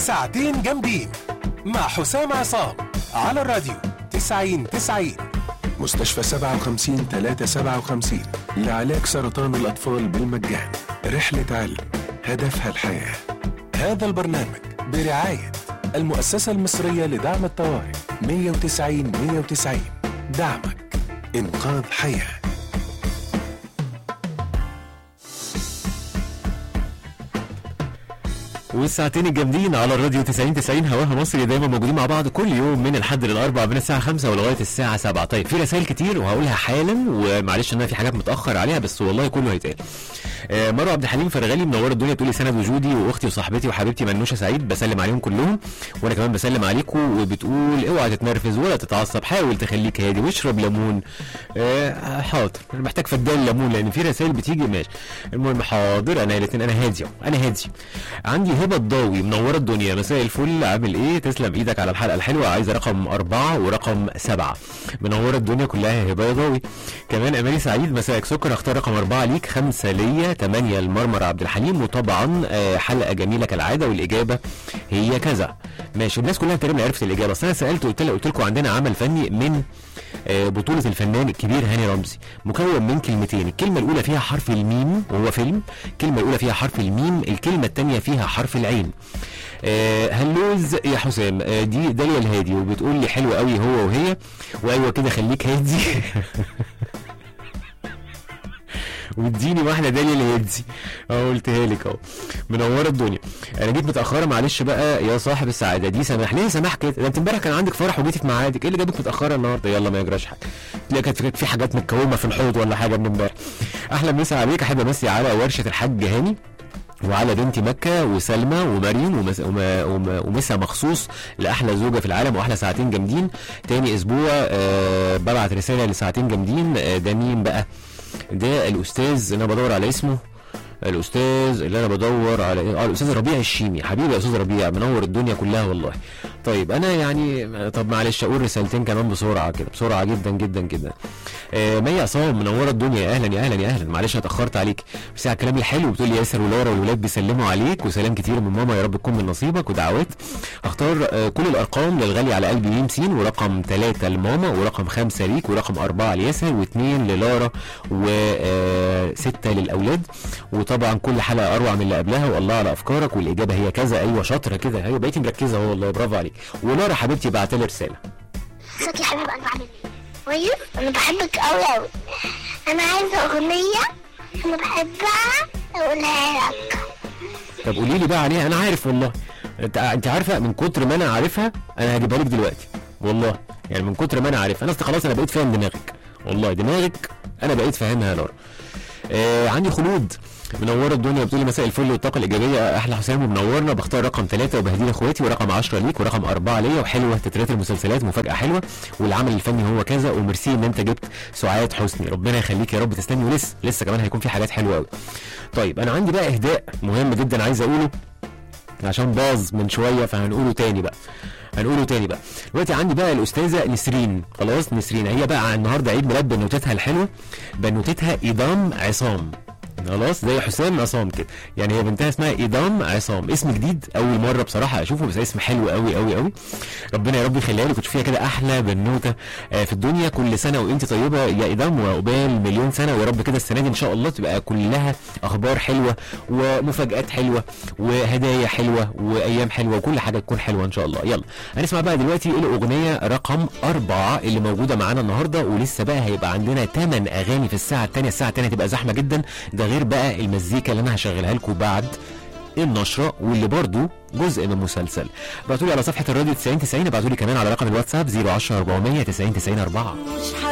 ساعتين جامدين مع حسام عصام على الراديو 90 90 مستشفى 57 357 لعلاج سرطان الأطفال بالمجان رحلة علم هدفها الحياة هذا البرنامج برعاية المؤسسة المصرية لدعم الطوارئ 190 190 دعمك إنقاذ حياه والساعتين الجامدين على الراديو 90 90 هواها مصري دايما موجودين مع بعض كل يوم من الحد للاربع من الساعه 5 ولغايه الساعه 7 طيب في رسائل كتير وهقولها حالا ومعلش ان انا في حاجات متاخر عليها بس والله كله هيتقال آه، مروه عبد الحليم فرغالي منوره الدنيا تقول لي سند وجودي واختي وصاحبتي وحبيبتي منوشه سعيد بسلم عليهم كلهم وانا كمان بسلم عليكم وبتقول اوعى تتنرفز ولا تتعصب حاول تخليك هادي واشرب ليمون آه، حاضر انا محتاج فدان ليمون لان في رسائل بتيجي ماشي المهم حاضر انا الاثنين انا هادي أهو، انا هادي عندي هبه الضاوي منوره الدنيا مساء الفل عامل ايه تسلم ايدك على الحلقه الحلوه عايزه رقم أربعة ورقم سبعة منوره الدنيا كلها يا هبه يا ضاوي كمان امالي سعيد مساءك سكر اختار رقم أربعة ليك خمسة ليا ثمانية المرمر عبد الحليم وطبعا آه، حلقه جميله كالعاده والاجابه هي كذا ماشي الناس كلها تقريبا عرفت الاجابه بس انا سالت قلت لها قلت لكم عندنا عمل فني من آه، بطولة الفنان الكبير هاني رمزي مكون من كلمتين الكلمة الأولى فيها حرف الميم وهو فيلم الكلمة الأولى فيها حرف الميم الكلمة الثانية فيها حرف العين آه هلوز يا حسام آه دي داليا الهادي وبتقول لي حلو قوي هو وهي وايوه كده خليك هادي واديني واحده داليا الهادي اهو قلتها لك اهو منوره الدنيا انا جيت متاخره معلش بقى يا صاحب السعاده دي سامح ليه سامح كده ده انت امبارح كان عندك فرح وجيتي في ميعادك ايه اللي جابك متاخره النهارده يلا ما يجراش حاجه تلاقي كانت كانت في حاجات متكومه في الحوض ولا حاجه من امبارح احلى مسا عليك احب امسي على ورشه الحاج هاني وعلى بنتي مكة وسلمى ومريم ومس... وما... وما... ومسا مخصوص لأحلى زوجة في العالم وأحلى ساعتين جامدين تاني أسبوع آه ببعت رسالة لساعتين جامدين آه ده مين بقى ده الأستاذ اللي أنا بدور على اسمه الاستاذ اللي انا بدور على اه الاستاذ ربيع الشيمي حبيبي يا استاذ ربيع منور الدنيا كلها والله طيب انا يعني طب معلش اقول رسالتين كمان بسرعه كده بسرعه جدا جدا جدا آه مي عصام منوره الدنيا يا اهلا يا اهلا يا اهلا معلش انا اتاخرت عليك بس على الكلام الحلو بتقول لي ياسر ولورا والولاد بيسلموا عليك وسلام كتير من ماما يا رب تكون من نصيبك ودعوات هختار آه كل الارقام للغالي على قلبي ميم سين ورقم ثلاثة لماما ورقم خمسة ليك ورقم أربعة لياسر واثنين للارا وستة للاولاد وطبعا كل حلقه اروع من اللي قبلها والله على افكارك والاجابه هي كذا ايوه شاطره كده ايوه بقيتي مركزه اهو والله برافو عليك ولارا حبيبتي بعت لي رساله ازيك يا حبيب قلبي عامل ايه؟ كويس؟ انا بحبك قوي قوي انا عايزه اغنيه انا بحبها اقولها لك طب قولي لي بقى عليها انا عارف والله انت انت عارفه من كتر ما انا عارفها انا هجيبها لك دلوقتي والله يعني من كتر ما انا عارفها انا أصل خلاص انا بقيت فاهم دماغك والله دماغك انا بقيت فاهمها يا لارا آه عندي خلود منوره الدنيا بتقولي مساء الفل والطاقه الايجابيه احلى حسام ومنورنا بختار رقم ثلاثة وبهديه اخواتي ورقم 10 ليك ورقم أربعة ليا وحلوه تترات المسلسلات مفاجاه حلوه والعمل الفني هو كذا وميرسي ان انت جبت سعاد حسني ربنا يخليك يا رب تستني ولسه لسه كمان هيكون في حاجات حلوه قوي طيب انا عندي بقى اهداء مهم جدا عايز اقوله عشان باظ من شويه فهنقوله تاني بقى هنقوله تاني بقى دلوقتي عندي بقى الاستاذه نسرين خلاص نسرين هي بقى النهارده عيد ميلاد بنوتتها الحلوه بنوتتها ايضام عصام خلاص زي حسام عصام كده يعني هي بنتها اسمها ايضام عصام اسم جديد اول مره بصراحه اشوفه بس اسم حلو قوي قوي قوي ربنا يا رب يخليها لك وتشوفيها كده احلى بنوته آه، في الدنيا كل سنه وانت طيبه يا ايضام وعقبال مليون سنه ويا رب كده السنه دي ان شاء الله تبقى كلها اخبار حلوه ومفاجات حلوه وهدايا حلوه وايام حلوه وكل حاجه تكون حلوه ان شاء الله يلا هنسمع بقى دلوقتي الاغنيه رقم أربعة اللي موجوده معانا النهارده ولسه بقى هيبقى عندنا 8 اغاني في الساعه الثانيه الساعه الثانيه تبقى زحمه جدا ده غير بقى المزيكا اللي انا هشغلها لكم بعد النشره واللي برضو جزء من مسلسل ابعتوا لي على صفحه الراديو 90 90 ابعتوا لي كمان على رقم الواتساب 010 400 90 90 4